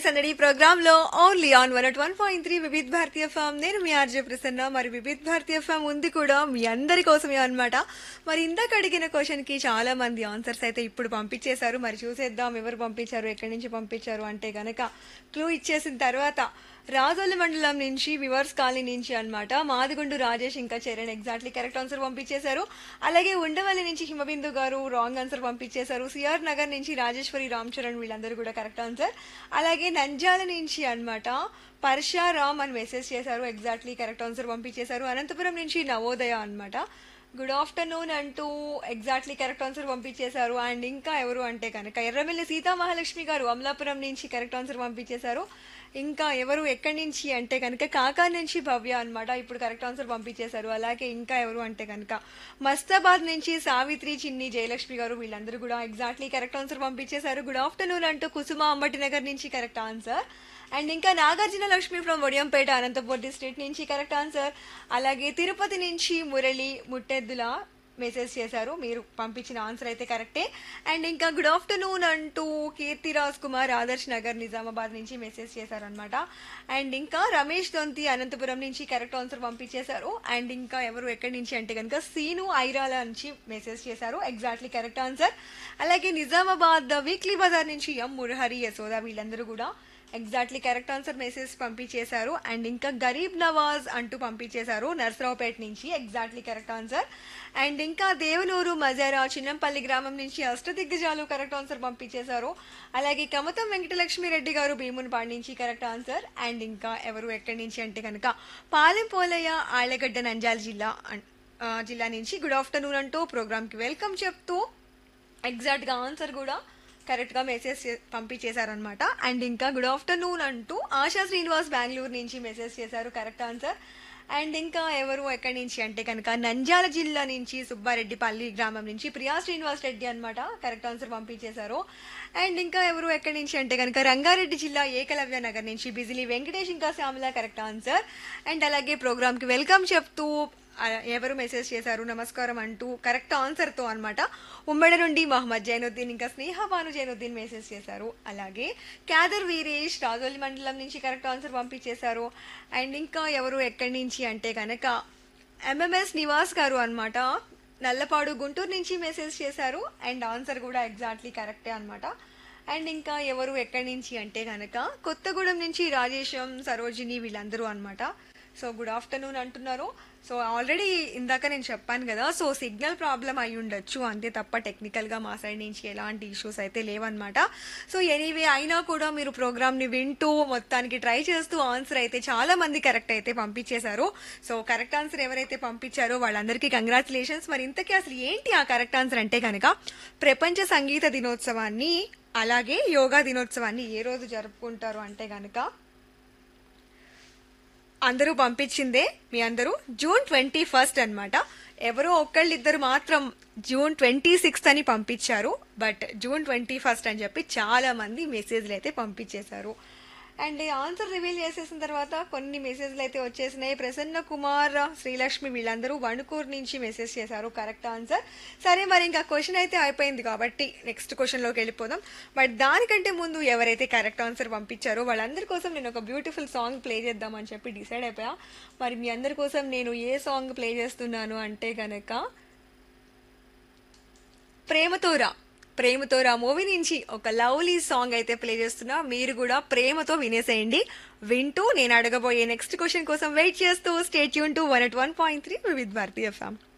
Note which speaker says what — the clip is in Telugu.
Speaker 1: సందడి ప్రోగ్రామ్ లో only on one at one point three Vividh Bharati FM నేను మీ ఆర్జే ప్రసన్న మరి వివిధ్ భారతీయ ఫామ్ ఉంది కూడా మీ అందరి కోసమే అన్నమాట మరి ఇందాక అడిగిన క్వశ్చన్ కి చాలా మంది ఆన్సర్స్ అయితే ఇప్పుడు పంపించేశారు మరి చూసేద్దాం ఎవరు పంపించారు ఎక్కడి నుంచి పంపించారు అంటే గనక క్లూ ఇచ్చేసిన తర్వాత రాజోలి మండలం నుంచి వివర్స్ కాలనీ నుంచి అన్నమాట మాదిగుండు రాజేష్ ఇంకా చరణ్ ఎగ్జాక్ట్లీ కరెక్ట్ ఆన్సర్ పంపించేశారు అలాగే ఉండవల్లి నుంచి హిమబిందు గారు రాంగ్ ఆన్సర్ పంపించేశారు సిఆర్ నగర్ నుంచి రాజేశ్వరి రామ్ చరణ్ వీళ్ళందరూ కూడా కరెక్ట్ ఆన్సర్ అలాగే నంజాల నుంచి అన్నమాట పర్షారామ్ అని మెసేజ్ చేశారు ఎగ్జాక్ట్లీ కరెక్ట్ ఆన్సర్ పంపించేశారు అనంతపురం నుంచి నవోదయ అన్నమాట గుడ్ ఆఫ్టర్నూన్ అంటూ ఎగ్జాక్ట్లీ కరెక్ట్ ఆన్సర్ పంపించేశారు అండ్ ఇంకా ఎవరు అంటే కనుక ఎర్రమిల్లి సీతా మహాలక్ష్మి గారు అమలాపురం నుంచి కరెక్ట్ ఆన్సర్ పంపించేశారు ఇంకా ఎవరు ఎక్కడి నుంచి అంటే కనుక కాకా నుంచి భవ్య అన్నమాట ఇప్పుడు కరెక్ట్ ఆన్సర్ పంపించేశారు అలాగే ఇంకా ఎవరు అంటే కనుక మస్తాబాద్ నుంచి సావిత్రి చిన్ని జయలక్ష్మి గారు వీళ్ళందరూ కూడా ఎగ్జాక్ట్లీ కరెక్ట్ ఆన్సర్ పంపించేశారు గుడ్ ఆఫ్టర్నూన్ అంటూ కుసుమ అంబటి నగర్ నుంచి కరెక్ట్ ఆన్సర్ అండ్ ఇంకా నాగార్జున లక్ష్మి ఫ్రమ్ వడియంపేట అనంతపూర్ డిస్ట్రిక్ట్ నుంచి కరెక్ట్ ఆన్సర్ అలాగే తిరుపతి నుంచి మురళి ముట్టెద్దుల మెసేజ్ చేశారు మీరు పంపించిన ఆన్సర్ అయితే కరెక్టే అండ్ ఇంకా గుడ్ ఆఫ్టర్నూన్ అంటూ కీర్తిరాజ్ కుమార్ ఆదర్శ్ నగర్ నిజామాబాద్ నుంచి మెసేజ్ చేశారనమాట అండ్ ఇంకా రమేష్ దొంతి అనంతపురం నుంచి కరెక్ట్ ఆన్సర్ పంపించేశారు అండ్ ఇంకా ఎవరు ఎక్కడి నుంచి అంటే కనుక సీను ఐరాల నుంచి మెసేజ్ చేశారు ఎగ్జాక్ట్లీ కరెక్ట్ ఆన్సర్ అలాగే నిజామాబాద్ వీక్లీ బజార్ నుంచి ఎం మురహరి యశోద వీళ్ళందరూ కూడా ఎగ్జాక్ట్లీ కరెక్ట్ ఆన్సర్ మెసేజ్ పంపించేశారు అండ్ ఇంకా గరీబ్ నవాజ్ అంటూ పంపించేశారు నర్సరావుపేట నుంచి ఎగ్జాక్ట్లీ కరెక్ట్ ఆన్సర్ అండ్ ఇంకా దేవనూరు మజారా చిన్నంపల్లి గ్రామం నుంచి అష్టదిగ్గజాలు కరెక్ట్ ఆన్సర్ పంపించేశారు అలాగే కమతం వెంకటలక్ష్మి రెడ్డి గారు భీమునిపాడు నుంచి కరెక్ట్ ఆన్సర్ అండ్ ఇంకా ఎవరు ఎక్కడి నుంచి అంటే కనుక పాలెం పోలయ్య ఆళ్లగడ్డ నంజాల జిల్లా అన్- ఆ, జిల్లా నుంచి గుడ్ ఆఫ్టర్నూన్ అంటూ ప్రోగ్రామ్కి వెల్కమ్ చెప్తూ ఎగ్జాక్ట్గా ఆన్సర్ కూడా కరెక్ట్గా మెసేజ్ చే- పంపించేశారనమాట అండ్ ఇంకా గుడ్ ఆఫ్టర్నూన్ అంటూ ఆశా శ్రీనివాస్ బెంగళూరు నుంచి మెసేజ్ చేశారు కరెక్ట్ ఆన్సర్ అండ్ ఇంకా ఎవరు ఎక్కడి నుంచి అంటే కనుక నంద్యాల జిల్లా నుంచి సుబ్బారెడ్డిపల్లి గ్రామం నుంచి ప్రియా శ్రీనివాస్ రెడ్డి అనమాట కరెక్ట్ ఆన్సర్ పంపించేశారు అండ్ ఇంకా ఎవరు ఎక్కడి నుంచి అంటే కనుక రంగారెడ్డి జిల్లా ఏకలవ్య నగర్ నుంచి బిజిలీ వెంకటేష్ ఇంకా శ్యామల కరెక్ట్ ఆన్సర్ అండ్ అలాగే ప్రోగ్రామ్కి వెల్కమ్ చెప్తూ ఆ, ఎవరు మెసేజ్ చేశారు నమస్కారం అంటూ కరెక్ట్ ఆన్సర్తో అన్నమాట ఉమ్మడి నుండి మహమ్మద్ జైనుద్దీన్ ఇంకా స్నేహ భాను జైనుద్దీన్ మెసేజ్ చేశారు అలాగే క్యాదర్ వీరేష్ రాజోలి మండలం నుంచి కరెక్ట్ ఆన్సర్ పంపించేశారు అండ్ ఇంకా ఎవరు ఎక్కడి నుంచి అంటే కనుక ఎంఎంఎస్ నివాస్ గారు అన్నమాట నల్లపాడు గుంటూరు నుంచి మెసేజ్ చేశారు అండ్ ఆన్సర్ కూడా ఎగ్జాక్ట్లీ కరెక్టే అన్నమాట అండ్ ఇంకా ఎవరు ఎక్కడి నుంచి అంటే కనుక కొత్తగూడెం నుంచి రాజేశం సరోజిని వీళ్ళందరూ అన్నమాట సో గుడ్ ఆఫ్టర్నూన్ అంటున్నారు సో ఆల్రెడీ ఇందాక నేను చెప్పాను కదా సో సిగ్నల్ ప్రాబ్లం అయి ఉండొచ్చు అంతే తప్ప టెక్నికల్గా మా సైడ్ నుంచి ఎలాంటి ఇష్యూస్ అయితే లేవన్నమాట సో ఎనీవే అయినా కూడా మీరు ప్రోగ్రామ్ని వింటూ మొత్తానికి ట్రై చేస్తూ ఆన్సర్ అయితే చాలా మంది కరెక్ట్ అయితే పంపించేశారు సో కరెక్ట్ ఆన్సర్ ఎవరైతే పంపించారో వాళ్ళందరికీ కంగ్రాచులేషన్స్ మరి ఇంతకీ అసలు ఏంటి ఆ కరెక్ట్ ఆన్సర్ అంటే కనుక ప్రపంచ సంగీత దినోత్సవాన్ని అలాగే యోగా దినోత్సవాన్ని ఏ రోజు జరుపుకుంటారు అంటే కనుక అందరూ పంపించిందే మీ అందరూ జూన్ ట్వంటీ ఫస్ట్ అనమాట ఎవరో ఒక్కళ్ళిద్దరు మాత్రం జూన్ ట్వంటీ సిక్స్త్ అని పంపించారు బట్ జూన్ ట్వంటీ ఫస్ట్ అని చెప్పి చాలా మంది మెసేజ్లు అయితే పంపించేశారు అండ్ ఆన్సర్ రివీల్ చేసేసిన తర్వాత కొన్ని మెసేజ్లు అయితే వచ్చేసినాయి ప్రసన్న కుమార్ శ్రీలక్ష్మి వీళ్ళందరూ వణుకూరు నుంచి మెసేజ్ చేశారు కరెక్ట్ ఆన్సర్ సరే మరి ఇంకా క్వశ్చన్ అయితే అయిపోయింది కాబట్టి నెక్స్ట్ క్వశ్చన్లోకి వెళ్ళిపోదాం బట్ దానికంటే ముందు ఎవరైతే కరెక్ట్ ఆన్సర్ పంపించారో వాళ్ళందరి కోసం నేను ఒక బ్యూటిఫుల్ సాంగ్ ప్లే చేద్దామని చెప్పి డిసైడ్ అయిపోయా మరి మీ అందరి కోసం నేను ఏ సాంగ్ ప్లే చేస్తున్నాను అంటే కనుక ప్రేమతోరా ప్రేమతోరా మూవీ నుంచి ఒక లవ్లీ సాంగ్ అయితే ప్లే చేస్తున్నా మీరు కూడా ప్రేమతో వినేసేయండి వింటూ నేను అడగబోయే నెక్స్ట్ క్వశ్చన్ కోసం వెయిట్ చేస్తూ స్టేట్ యూన్ to one at one point three with Bharati FM